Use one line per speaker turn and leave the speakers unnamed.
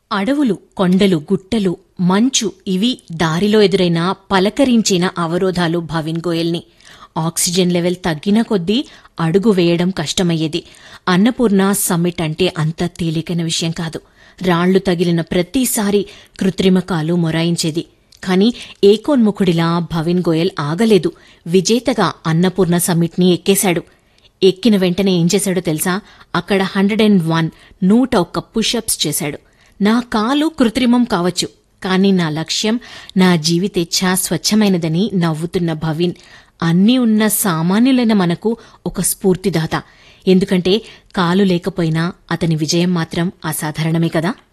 అడవులు కొండలు గుట్టలు మంచు ఇవి దారిలో ఎదురైన పలకరించిన అవరోధాలు భవిన్ గోయల్ని ఆక్సిజన్ లెవెల్ తగ్గిన కొద్దీ అడుగు వేయడం కష్టమయ్యేది అన్నపూర్ణ సమ్మిట్ అంటే అంత తేలికైన విషయం కాదు రాళ్లు తగిలిన ప్రతిసారి కృత్రిమ కాలు మొరాయించేది కాని ఏకోన్ముఖుడిలా భవిన్ గోయల్ ఆగలేదు విజేతగా అన్నపూర్ణ సమ్మిట్ని ఎక్కేశాడు ఎక్కిన వెంటనే ఏం చేశాడో తెలుసా అక్కడ హండ్రెడ్ అండ్ వన్ నూట ఒక్క పుషప్స్ చేశాడు నా కాలు కృత్రిమం కావచ్చు కాని నా లక్ష్యం నా జీవితేచ్ఛ స్వచ్ఛమైనదని నవ్వుతున్న భవిన్ అన్నీ ఉన్న సామాన్యులైన మనకు ఒక స్ఫూర్తిదాత ఎందుకంటే కాలు లేకపోయినా అతని విజయం మాత్రం అసాధారణమే కదా